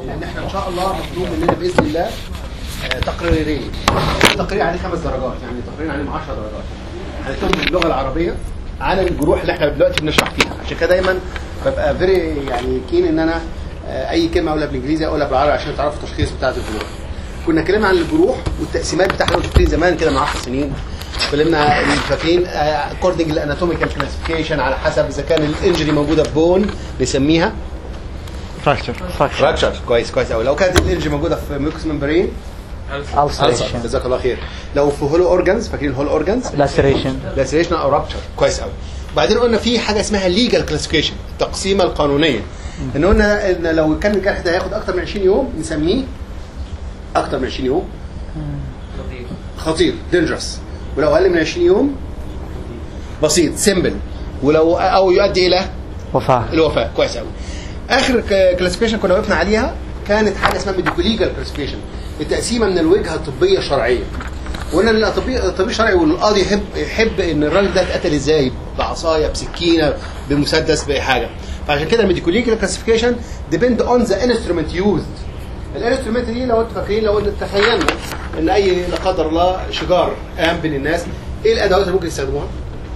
لان احنا ان شاء الله مطلوب مننا باذن الله آه، تقريرين تقرير عليه خمس درجات يعني تقرير عليه 10 درجات هنكتبهم باللغه العربيه على الجروح اللي احنا دلوقتي بنشرح فيها عشان كده دايما ببقى فيري يعني كين ان انا آه، اي كلمه اقولها بالانجليزي اقولها بالعربي عشان تعرفوا التشخيص بتاعه الجروح كنا اتكلمنا عن الجروح والتقسيمات بتاعها لو فاكرين زمان كده من 10 سنين اتكلمنا فاكرين اكوردنج للاناتوميكال كلاسيفيكيشن على حسب اذا كان الانجري موجوده في بون نسميها فراكشر فراكشر فراكشر كويس كويس قوي لو كانت الانجري موجوده في ميوكس ممبرين ulceration جزاك الله خير لو في هولو اورجانز فاكرين الهولو اورجانز laceration لاسريشن او رابتشر كويس قوي وبعدين قلنا في حاجه اسمها ليجال كلاسيفيكيشن التقسيمه القانونيه ان قلنا ان لو كان الجرح ده هياخد اكتر من 20 يوم نسميه اكتر من 20 يوم خطير دينجرس ولو اقل من 20 يوم بسيط سيمبل ولو او يؤدي الى وفاة الوفاه كويس قوي اخر كلاسيفيكيشن كنا وقفنا عليها كانت حاجه اسمها ميديكوليجال كلاسيفيكيشن التقسيمه من الوجهه الطبيه الشرعيه وقلنا ان الطبيب الطبيب الشرعي والقاضي يحب يحب ان الراجل ده اتقتل ازاي بعصايه بسكينه بمسدس باي حاجه فعشان كده الميديكوليجال كلاسيفيكيشن ديبند اون ذا انسترومنت يوزد الانسترومنت دي لو انتوا فاكرين لو ان تخيلنا ان اي لا قدر الله شجار قام بين الناس ايه الادوات اللي ممكن يستخدموها؟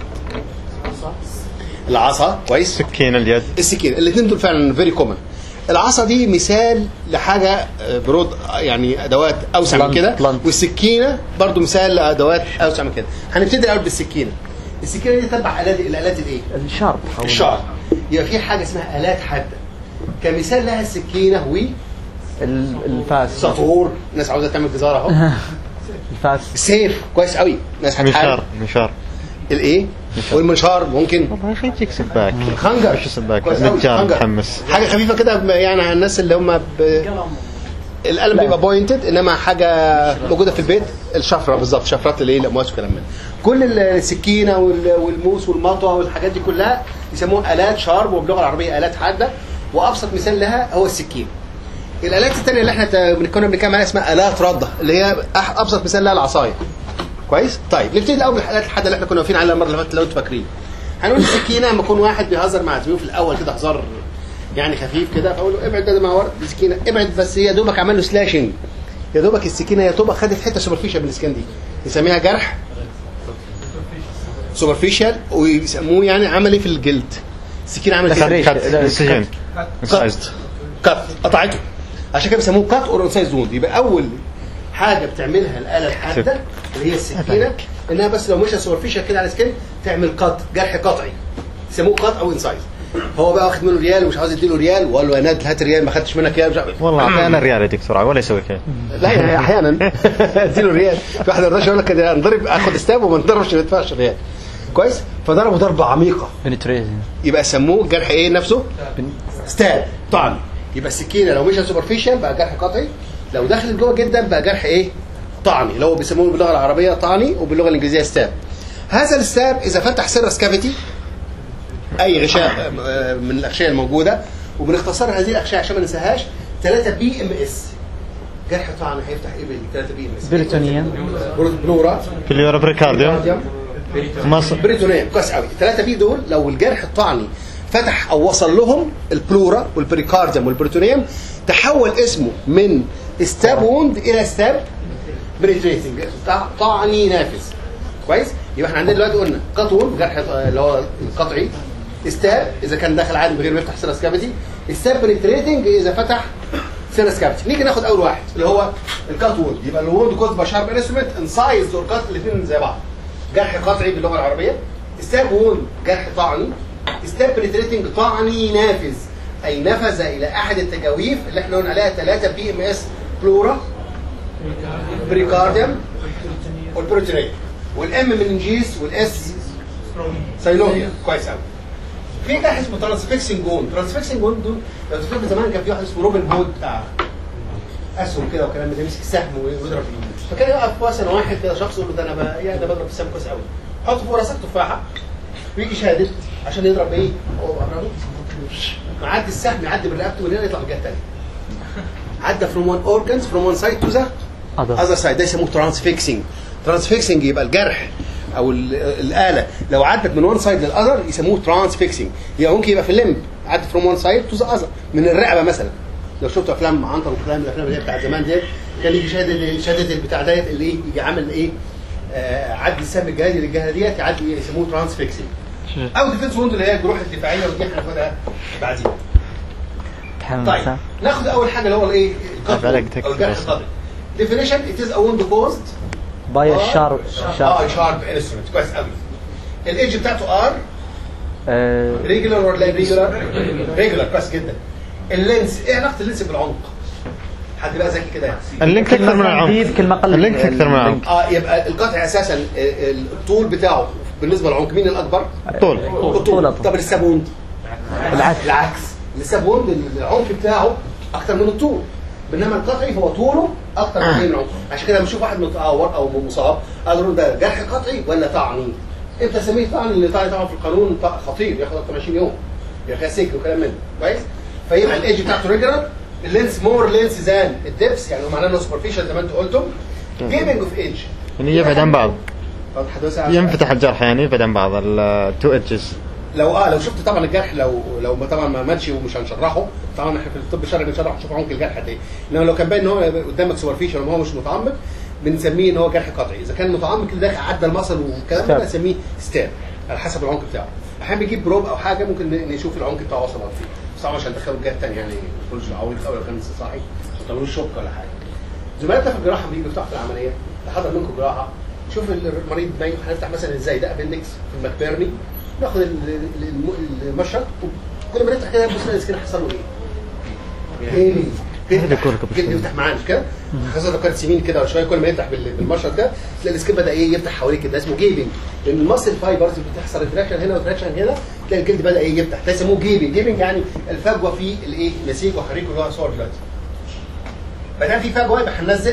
العصا كويس سكين اليد السكين الاثنين دول فعلا فيري كومن العصا دي مثال لحاجه آه، برود آه، يعني ادوات اوسع من Blunt- كده blunt. والسكينه برضو مثال لادوات اوسع من كده هنبتدي الاول بالسكينه السكينه دي تتبع الات الالات الايه الشارب أو الشعر يبقى في حاجه اسمها الات حاده كمثال لها السكينه ال- الفاس وسطور الناس عاوزه تعمل جزاره اهو الفاس سيف كويس قوي ناس هتحارب منشار منشار الايه والمنشار ممكن والله يا اخي يجيك سباك خنجر وش سباك كويس أوي، نجار خنجر. محمس حاجه خفيفه كده يعني على الناس اللي هم ب... القلم بيبقى بوينتد انما حاجه موجوده في البيت الشفره بالظبط شفرات الايه الامواس والكلام من كل السكينه وال- والموس والمطوه والحاجات دي كلها يسموها الات شارب وباللغه العربيه الات حاده وابسط مثال لها هو السكين الالات الثانيه اللي احنا ت- كنا بنتكلم عليها اسمها الات رده اللي هي أح- ابسط مثال لها العصايه كويس طيب نبتدي الاول بالحالات الحاده اللي احنا كنا واقفين عليها المره اللي فاتت لو انتوا فاكرين هنقول السكينه لما يكون واحد بيهزر مع زميله في الاول كده هزار يعني خفيف كده فاقول له ابعد ده مع ورد السكينه ابعد بس يا دوبك عمل له سلاشنج يا دوبك السكينه يا دوبك خدت حته سوبرفيشال من السكين دي يسميها جرح سوبرفيشال ويسموه يعني عملي في الجلد السكينه عملت لكن- كده لا، سجن كات كات قطعته عشان كده بيسموه كات اور انسايز ووند يبقى اول حاجه بتعملها الاله الحاده اللي هي السكينه انها بس لو مشى سوبرفيشال كده على سكين تعمل قط جرح قطعي يسموه قط او انسايز هو بقى واخد منه ريال ومش عاوز يديله ريال وقال له يا ناد هات ريال ما خدتش منك ريال مش عارف والله اعطينا ريال يا دكتور ولا يسوي كذا لا يعني احيانا اديله ريال في واحد ما يرضاش يقول لك كده نضرب اخد ستاب وما نضربش ما ندفعش ريال كويس فضربه ضربه عميقه penetrating يبقى سموه جرح ايه نفسه ستاب طعن يبقى السكينه لو مشى سوبرفيشال بقى جرح قطعي لو دخلت جوه جدا بقى جرح ايه طعني اللي هو بيسموه باللغه العربيه طعني وباللغه الانجليزيه ستاب هذا الستاب اذا فتح سيرس كافيتي اي غشاء آه، من الاغشيه الموجوده وبنختصر هذه الاغشيه عشان ما ننساهاش 3 بي ام اس جرح طعن هيفتح ايه بال 3 بي ام اس بريتونيان بلورا كليورا بريكارديوم مصر بريتونيه كويس قوي الثلاثه بي دول لو الجرح الطعني فتح او وصل لهم البلورا والبريكارديوم والبريتونيوم تحول اسمه من ستاب ووند الى ستاب بريتريتنج طعني نافذ كويس يبقى احنا عندنا دلوقتي قلنا قط ووند جرح اللي هو القطعي ستاب اذا كان داخل عادي من غير ما يفتح سيرس كافيتي ستاب بريتريتنج اذا فتح سيرس كافيتي نيجي ناخد اول واحد اللي هو الكات ووند يبقى الووند كوز بشارب انسترومنت انسايز والكات الاثنين زي بعض جرح قطعي باللغه العربيه ستاب وون جرح طعني ستاب بريتريتنج طعني نافذ اي نفذ الى احد التجاويف اللي احنا قلنا عليها 3 بي ام اس بلورا بريكارديوم والبروتينيت والام مننجيس والاس سايلوفيا كويس قوي في جرح اسمه ترانسفيكسنج جون ترانسفيكسنج جون دول لو تفتكر زمان كان في واحد اسمه روبن هود بتاع اسهم كده وكلام ده يمسك سهم ويضرب فيه فكان يقف مثلا واحد كده شخص يقول له ده انا ب- يا ده بضرب السهم كويس قوي حط فوق راسك تفاحه ويجي شادد عشان يضرب ايه؟ هو قربه معدي السهم يعدي من رقبته من هنا يطلع من الجهه الثانيه عدى from one organs from one side to the other other side ده يسموه ترانسفيكسنج ترانسفيكسنج يبقى الجرح او ال- الاله لو عدت من وان سايد للاذر يسموه ترانسفيكسنج يبقى ممكن يبقى في الليمب عدت from one side to the other من الرقبه مثلا لو شفتوا افلام عنتر وكلام الافلام اللي هي بتاعت زمان ديت كان يجي شهاده شهاده البتاع ديت اللي ايه يجي عامل ايه آه عدل السهم الجهازي للجهه ديت يعدي يسموه ترانس فيكسنج او ديفنس ووند اللي هي الجروح الدفاعيه ودي هناخدها بعدين تحمل طيب نفسه. ناخد اول حاجه اللي هو الايه القطع عليك او تكتب الجرح بس. القطعي definition it is a wound caused باي آه. الشارب اه شارب شارب انسترومنت كويس قوي الايدج بتاعته ار آه، ريجولار ولا ريجولار ريجولار كويس جدا اللينس ايه علاقه اللينس بالعمق حد بقى ذكي كده يعني اللينك كل اكثر من ما العمق زيد كل ما قل اللينك اكثر من اللينك. العمق اه يبقى القطع اساسا ال- ال- الطول بتاعه بالنسبه للعمق مين الاكبر؟ طول الطول طول. طب السابوند العكس العكس السابوند العمق بتاعه اكتر من الطول بينما القطعي هو طوله اكتر من من العمق عشان كده لما نشوف واحد متعور او مصاب اقدر ده جرح قطعي ولا طعني امتى اسميه طعن اللي طعن طبعا في القانون ط- خطير ياخد اكتر من 20 يوم يبقى فيها سجن وكلام من ده كويس فيبقى الايدج بتاعته ريجولار اللينس مور لينس زان الدبس يعني هو معناه انه سوبرفيشال زي ما انتم قلتم جيمنج اوف ايدج يعني يبعد عن بعض ينفتح ينفتح الجرح يعني يبعد عن بعض التو ايدجز لو اه لو شفت طبعا الجرح لو لو ما طبعا ما ماتش ومش هنشرحه طبعا احنا في الطب الشرعي بنشرح نشوف عمق الجرح قد ايه انما لو كان باين ان هو قدامك سوبرفيشال وهو مش متعمق بنسميه ان هو جرح قطعي اذا كان متعمق كده داخل عدى المصل والكلام ده ستاب. نسميه ستاب على حسب العمق بتاعه احيانا بيجيب بروب او حاجه ممكن ن- نشوف العمق بتاعه وصل قد ايه بس طبعا مش هندخله الجهه الثانيه يعني ما تكونش عويض قوي لو كان لسه صاحي ما تعملوش شوك ولا حاجه زملائنا في الجراحه بيجوا يفتحوا في العمليه لحضر منكم جراحه شوف المريض نايم هنفتح مثلا ازاي ده ابندكس في المكبرني ناخد ال- ال- الم- المشرط كل ما نفتح كده نبص نلاقي السكين حصل له ايه؟ ايه هذا كله بيفتح قبل شوي. يفتح معاه مش كده؟ خاصة لو كانت سمين كده ولا شويه كل ما يفتح بال- بالمشرط ده تلاقي السكين بدا ايه يفتح حواليه كده اسمه جيبنج لان المصل فايبرز بتحصل ريتراكشن هنا وتراكشن هنا تلاقي الجلد بدا ايه يفتح ده يسموه جيبنج جيبنج يعني الفجوه في الايه نسيج وحريق اللي هو صور دلوقتي ما دام في فجوه يبقى هننزل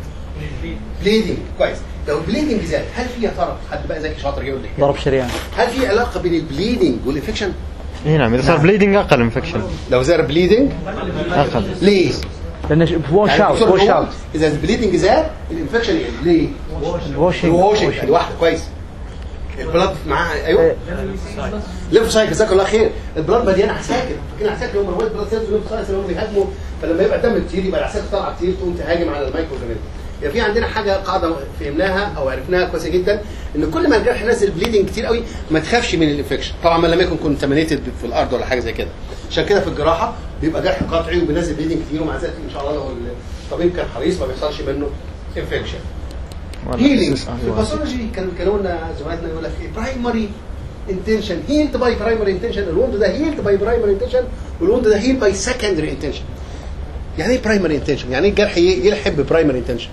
بليدنج كويس لو البليدنج زاد هل في يا ترى حد بقى ذكي شاطر يقول لي ضرب شريان هل في علاقه بين البليدنج والانفكشن؟ اي نعم اذا صار بليدنج اقل انفكشن لو زاد بليدنج اقل ليه؟ لانه ووش يعني اوت الدكتور ووش بيقول اوت اذا البليدنج زاد الانفكشن يقل ليه؟ الواشنج الواشنج ادي واحده كويس البلاد معاها ايوه ليمفوسايت جزاك الله خير البلاد مليان عساكر فاكرين عساكر هم الوايت بلاد سيلز والليمفوسايت اللي هم بيهاجموا فلما يبقى الدم كتير يبقى العساكر طالعه كتير تقوم تهاجم على المايكرو اورجانيزم يبقى في عندنا حاجه قاعده فهمناها او عرفناها كويسه جدا ان كل ما الجرح نزل بليدنج كتير قوي ما تخافش من الانفكشن طبعا ما لم يكن كونتامينيتد في الارض ولا حاجه زي كده عشان كده في الجراحه بيبقى جرح قطعي وبينزل بليدنج كتير ومع ذلك ان شاء الله لو الطبيب كان حريص ما بيحصلش منه انفكشن هيلينج في الباثولوجي كانوا كانوا لنا زملائنا يقول لك ايه برايمري انتنشن هيلد باي برايمري انتنشن الوند ده هيلد باي برايمري انتنشن والوند ده هيلد باي سكندري انتنشن يعني ايه برايمري انتنشن يعني ايه الجرح ي- يلحم ببرايمري انتنشن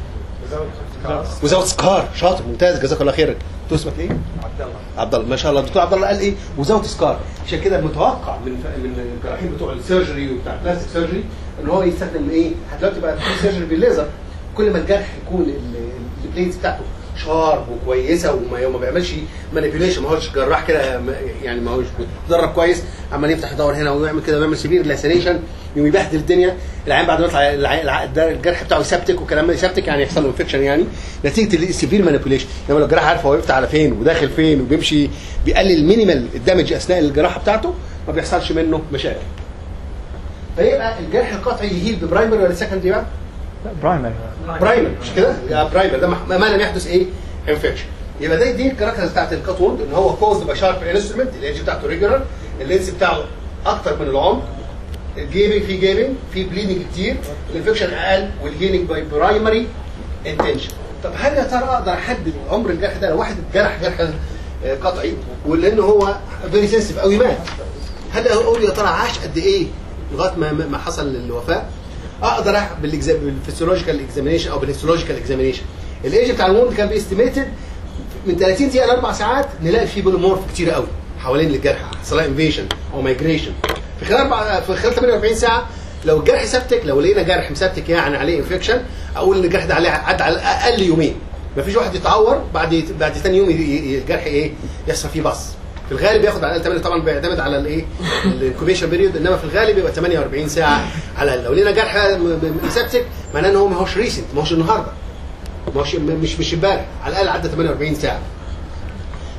وزاوت سكار شاطر ممتاز جزاك الله خير انت اسمك ايه عبد الله ما شاء الله الدكتور عبد الله قال ايه وزاوت سكار عشان كده متوقع من من الجراحين بتوع السيرجري وبتاع البلاستيك سيرجري ان هو يستخدم ايه دلوقتي بقى في سيرجري بالليزر كل ما الجرح يكون ال- البليدز بتاعته شارب وكويسه وما وما بيعملش مانيبيوليشن ما هوش جراح كده م- يعني ما هوش متدرب كويس عمال يفتح يدور هنا ويعمل كده ويعمل سيفير لاسينيشن يقوم يبهدل الدنيا العين بعد ما يطلع الع- الع- ده الجرح بتاعه يسبتك وكلام من يسبتك يعني يحصل له انفكشن يعني نتيجه السيفير مانيبيوليشن انما لو الجراح عارف هو يفتح على فين وداخل فين وبيمشي بيقلل مينيمال الدمج اثناء الجراحه بتاعته ما بيحصلش منه مشاكل فيبقى الجرح القطعي يهيل ببرايمري ولا سكندري بقى؟ برايمري برايمر مش كده؟ يبقى برايمر ده ما ما لم يحدث ايه؟ انفكشن يبقى دي دي الكاركترز بتاعت الكات ووند ان هو كوزد باي شارب انسترومنت الايدج بتاعته ريجولار اللينس بتاعه اكتر من العمق الجيبنج في جيبنج في بليدنج كتير الانفكشن اقل والهيلينج باي برايمري انتنشن طب هل يا ترى اقدر احدد عمر الجرح ده لو واحد اتجرح جرح آه، قطعي ولان هو فيري سنسيف قوي مات هل اقول يا ترى عاش قد ايه لغايه ما ما حصل الوفاه اقدر أح- بالإكزا- بالفسيولوجيكال اكزامينيشن او بالهيستولوجيكال اكزامينيشن الايج بتاع الوند كان بيستيميتد من 30 دقيقه لاربع ساعات نلاقي فيه بوليمورف كتير قوي حوالين الجرح حصل لها انفيشن او مايجريشن في خلال اربع في خلال 48 ساعه لو الجرح سبتك لو لقينا جرح مسبتك يعني عليه انفكشن اقول ان الجرح ده عليه عدى على الاقل يومين مفيش واحد يتعور بعد بعد ثاني يوم ي- ي- الجرح ايه يحصل فيه بص في الغالب ياخد على الاقل 8 طبعا بيعتمد على الايه الانكوبيشن بيريود انما في الغالب يبقى 48 ساعه على الأقل. لو لقينا جرح م- م- مسبتك معناه ان هو ما هوش ريسنت ما هوش النهارده ما هوش م- مش مش امبارح على الاقل عدى 48 ساعه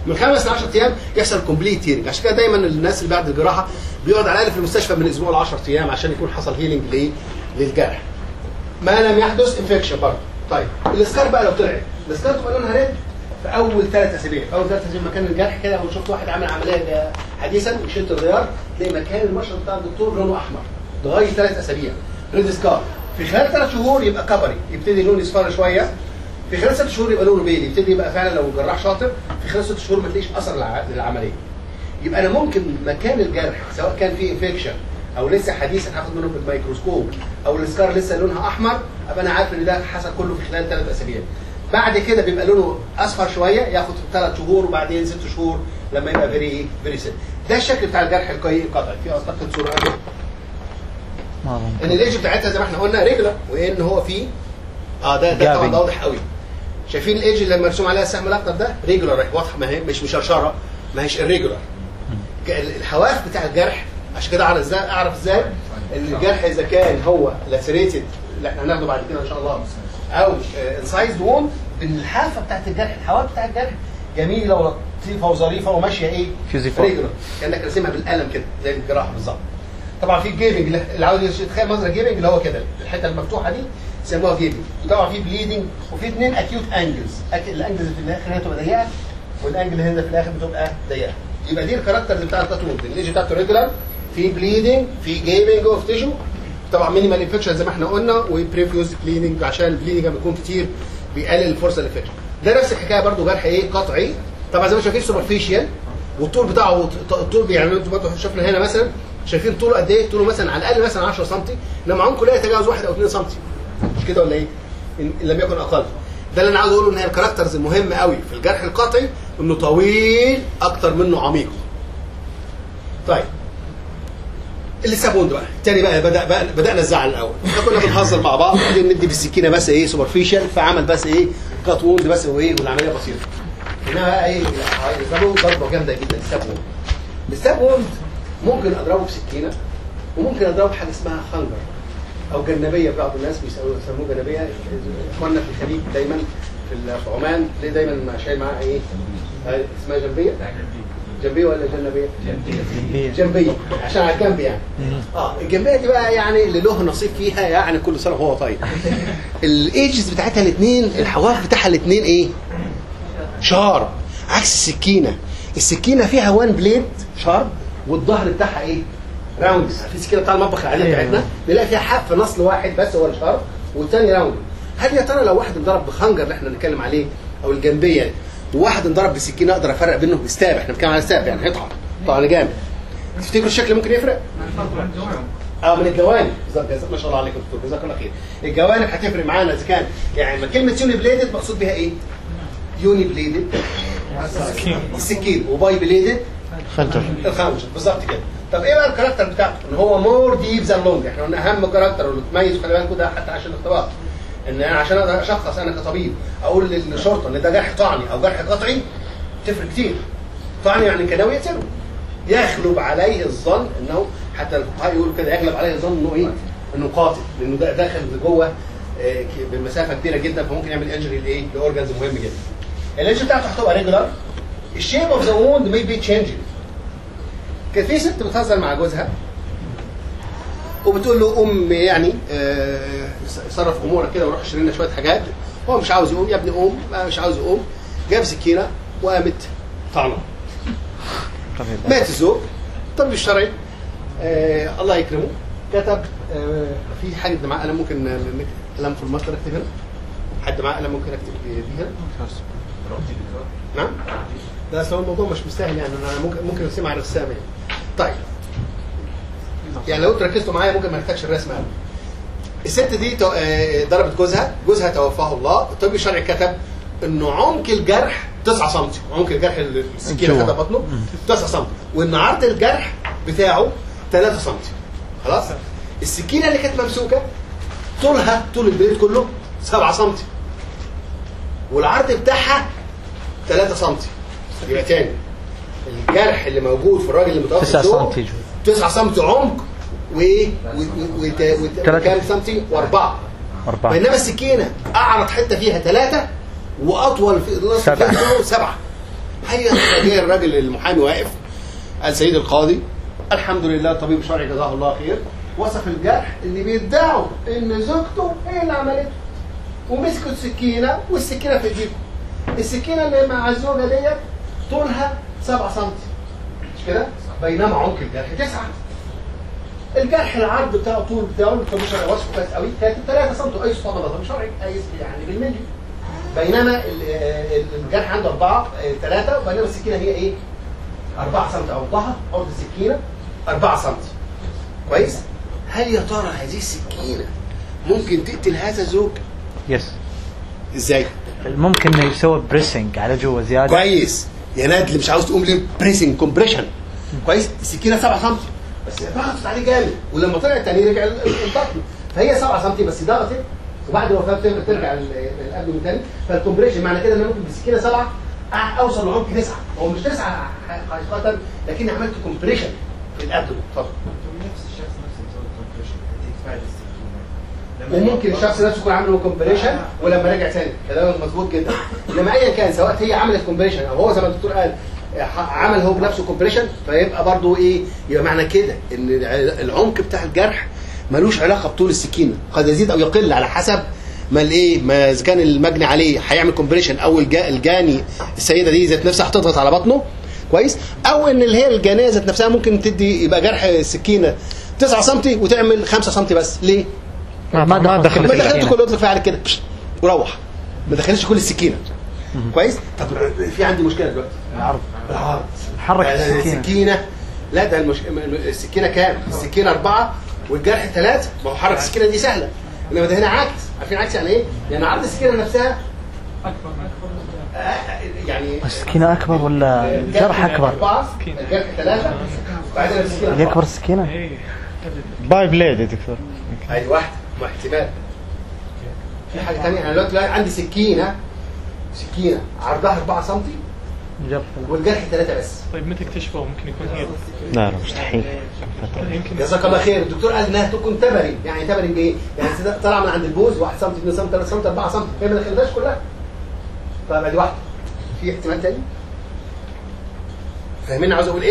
من خمس ل 10 ايام يحصل كومبليت هيلينج عشان كده دايما الناس اللي بعد الجراحه بيقعد على الاقل في المستشفى من اسبوع ل 10 ايام عشان يكون حصل هيلينج ليه؟ للجرح ما لم يحدث انفكشن برضه طيب الاسكار بقى لو طلعت الاسكار تبقى لونها ريد في اول ثلاث اسابيع في اول ثلاث اسابيع مكان الجرح كده لو شفت واحد عامل عمليه حديثا وشلت الغيار تلاقي مكان المشرط بتاع الدكتور لونه احمر لغايه ثلاث اسابيع ريد سكار في خلال ثلاث شهور يبقى كبري يبتدي لونه يصفر شويه في خلال ست شهور يبقى لونه بيلي يبتدي يبقى فعلا لو الجراح شاطر في خلال ست شهور ما تلاقيش اثر للع- للعمليه يبقى انا ممكن مكان الجرح سواء كان فيه انفكشن او لسه حديثا هاخد منه بالميكروسكوب او السكار لسه لونها احمر ابقى انا عارف ان ده حصل كله في خلال ثلاث اسابيع بعد كده بيبقى لونه اصفر شويه ياخد ثلاث شهور وبعدين ست شهور لما يبقى فيري فيري سيل ده الشكل بتاع الجرح القوي القطعي في اعتقد صوره أهي. ما ان أظن. الايدج بتاعتها زي ما احنا قلنا ريجولار وان هو فيه اه ده ده طبعا Gapping. ده واضح قوي شايفين الايدج اللي مرسوم عليها السهم الاخضر ده ريجولار واضحه ما هي مش مشرشره ما هيش الريجولار الحواف بتاع الجرح عشان كده اعرف ازاي اعرف ازاي ان الجرح اذا كان هو لاسريتد اللي احنا هناخده بعد كده ان شاء الله او انسايزد وون بالحافه بتاعت الجرح الحواف بتاع الجرح جميله ولطيفه وظريفه وماشيه ايه؟ Fusiform. ريجولار كانك راسمها بالقلم كده زي الجراحه بالظبط طبعا في جيبنج اللي عاوز يتخيل منظر جيبنج اللي هو كده الحته المفتوحه دي يسموها جيبنج وطبعا في بليدنج وفي اثنين اكيوت انجلز الانجلز اللي في الاخر هنا تبقى ضيقه والانجل هنا في الاخر بتبقى ضيقه يبقى دي الكاركترز بتاع الكاتوم الايدج بتاعته ريجولار في بليدنج في جيبنج اوف تيشو طبعا مينيمال انفكشن زي ما احنا قلنا وبريفيوز بليدنج عشان البليدنج لما يكون كتير بيقلل الفرصه للانفكشن ده نفس الحكايه برضو جرح ايه قطعي طبعا زي ما شايفين سوبرفيشال والطول بتاعه الطول يعني انتوا برضه شفنا هنا مثلا شايفين طوله قد ايه؟ طوله مثلا على الاقل مثلا 10 سم انما عمقه لا يتجاوز 1 او 2 سم مش كده ولا ايه؟ ان إن لم يكن اقل ده اللي انا عاوز اقوله ان هي الكاركترز المهمه قوي في الجرح القطعي انه طويل اكتر منه عميق. طيب اللي سابون بقى التاني بقى بدا بقى بدانا الزعل الاول احنا كنا بنهزر مع بعض وبعدين ندي بالسكينه بس ايه سوبرفيشال فعمل بس ايه كات ووند بس وايه والعمليه بسيطه هنا بقى ايه السابون ضربه جامده جدا السابون السابون ممكن اضربه بسكينه وممكن اضربه بحاجه اسمها خنجر او جنبيه بعض الناس بيسموه يسموه جنبيه اخواننا في الخليج دايما في ال- في عمان ليه دايما شايل معاه ايه آه، اسمها جنبيه جنبيه ولا جنبيه؟ جنبيه عشان على الجنب يعني اه الجنبيه دي بقى يعني اللي له نصيب فيها يعني كل سنه وهو طيب الايدجز بتاعتها الاثنين الحواف بتاعها الاثنين ايه؟ شارب عكس السكينه السكينه فيها وان بليد شارب والظهر بتاعها ايه؟ راوند في السكينه بتاع المطبخ العاديه أيوة. بتاعتنا بنلاقي فيها حاف في نصل واحد بس هو الشارب والثاني راوند هل يا ترى لو واحد انضرب بخنجر اللي احنا بنتكلم عليه او الجنبيه وواحد انضرب بسكينه اقدر افرق بينه بستاب احنا بنتكلم على ستاب يعني هيطعن طعن جامد تفتكروا الشكل ممكن يفرق؟ اه من الجوانب بالظبط جزاك ما شاء الله عليكم دكتور جزاك الله خير الجوانب هتفرق معانا اذا كان يعني لما كلمه يوني بليدد مقصود بها ايه؟ يوني بليدد السكين وباي بليدد خنجر الخنجر بالظبط كده طب ايه بقى الكاركتر بتاعته؟ ان هو مور ديب ذان لونج احنا قلنا اهم كاركتر واللي تميز خلي بالكم ده حتى عشان الاختبار ان انا عشان اقدر اشخص انا كطبيب اقول للشرطه ان ده جرح طعني او جرح قطعي تفرق كتير طعني يعني كناوي يقتله يغلب عليه الظن انه حتى الفقهاء يقولوا كده يغلب عليه الظن انه ايه؟ انه قاتل لانه ده داخل جوه آه، ك- بمسافه كبيره جدا فممكن يعمل انجري لايه؟ لاورجنز مهم جدا. الانجري بتاعته هتبقى ريجولار الشيب اوف ذا ووند مي بي تشينجينج كانت في ست بتهزر مع جوزها وبتقول له ام يعني آه، صرف امورك كده وروح اشتري لنا شويه حاجات هو مش عاوز يقوم يا ابني قوم ما مش عاوز يقوم جاب سكينه وقامت طعنه مات الزوج الطبيب الشرعي آه الله يكرمه كتب آه في حد معاه قلم ممكن نك- قلم في الماستر اكتب هنا حد معاه قلم ممكن اكتب دي هنا نعم ده اصل هو الموضوع مش مستاهل يعني انا ممكن ممكن ارسمها على الرسام يعني طيب يعني لو انتوا ركزتوا معايا ممكن ما نحتاجش الرسم قوي الست دي تو- آه، ضربت جوزها جوزها توفاه الله الطبيب الشرعي كتب انه عمق الجرح 9 سم عمق الجرح اللي السكينه جوه. خدها بطنه 9 سم وان عرض الجرح بتاعه 3 سم خلاص السكينه اللي كانت ممسوكه طولها طول البيت كله 7 سم والعرض بتاعها 3 سم يبقى تاني الجرح اللي موجود في الراجل اللي متوفى 9 الزوج سم 9 سم عمق وايه و- و- وت- وت- تلاتة. وكام سنتي واربعه أربعة بينما السكينه اعرض حته فيها ثلاثه واطول في سبعة. فيها سبعه هيا جه الراجل المحامي واقف قال سيد القاضي الحمد لله الطبيب الشرعي جزاه الله خير وصف الجرح اللي بيدعوا ان زوجته هي اللي عملته ومسكوا السكينه والسكينه في ايديكم السكينه اللي مع الزوجه ديت طولها 7 سم مش كده بينما عمق الجرح 9 الجرح العرض بتاعه طول بتاعه الكمبيوتر وصفه كويس قوي كانت 3 سم اي سلطان نظام شرعي قايس يعني بالملي بينما ال- ال- الجرح عنده 4 3 وبينما السكينه هي ايه 4 سم او ظهر عرض السكينه 4 سم كويس هل يا ترى هذه السكينه ممكن تقتل هذا الزوج يس ازاي ممكن انه يسوي بريسنج على جوا زياده كويس يا ناد اللي مش عاوز تقوم ليه بريسنج كومبريشن كويس السكينه 7 سم بس ضغطت عليه جامد ولما طلع تاني رجع ال- ال- الضغط فهي 7 سم بس ضغطت وبعد الوفاه بترجع ترجع ال- الابدن تاني فالكومبريشن معنى كده ان أنا ممكن بالسكينه 7 أع- اوصل لعمق 9 هو مش 9 حقيقه لكن عملت كومبريشن في الابدن اتفضل نفس الشخص نفسه يسوي كومبريشن يتفادى السكينه وممكن الشخص نفسه يكون عامل كومبريشن ولما رجع تاني كلامك مظبوط جدا انما ايا كان سواء هي عملت كومبريشن او هو زي ما الدكتور قال ح- عمل هو بنفسه كومبريشن فيبقى برضه ايه يبقى معنى كده ان الع- العمق بتاع الجرح ملوش علاقه بطول السكينه قد يزيد او يقل على حسب ما الايه ما اذا كان المجني عليه هيعمل كومبريشن او الجا الجاني السيده دي ذات نفسها هتضغط على بطنه كويس او ان اللي هي الجانيه ذات نفسها ممكن تدي يبقى جرح السكينه 9 سم وتعمل 5 سم بس ليه؟ ما ما ما دخل دخل ما في دخلت السكينة. كل اطلق فيها كده بش، وروح ما دخلتش كل السكينه كويس طب في عندي مشكله دلوقتي العرض العرض حرك يعني السكينة. السكينه لا ده المش... السكينه كام؟ السكينه اربعه والجرح ثلاثه ما هو حرك السكينه دي سهله انما ده هنا عكس عارفين عكس يعني ايه؟ يعني عرض السكينه نفسها آه، يعني السكينه اكبر ولا الجرح اكبر؟ اربعه الجرح ثلاثه وبعدين السكينه اللي أربعة. اكبر السكينه؟ باي بليد يا دكتور ادي واحده واحتمال في حاجه ثانيه انا دلوقتي عندي سكينه سكينه عرضها 4 سم جرح والجرح ثلاثه بس طيب متى اكتشفوه ممكن يكون هي لا لا مستحيل يمكن جزاك الله خير الدكتور قال انها تكون تبري يعني تبري ايه؟ يعني طالعه من عند البوز 1 سم 2 سم 3 سم 4 سم هي ما دخلتهاش كلها طيب ادي واحده في احتمال تاني فاهمين عاوز اقول ايه؟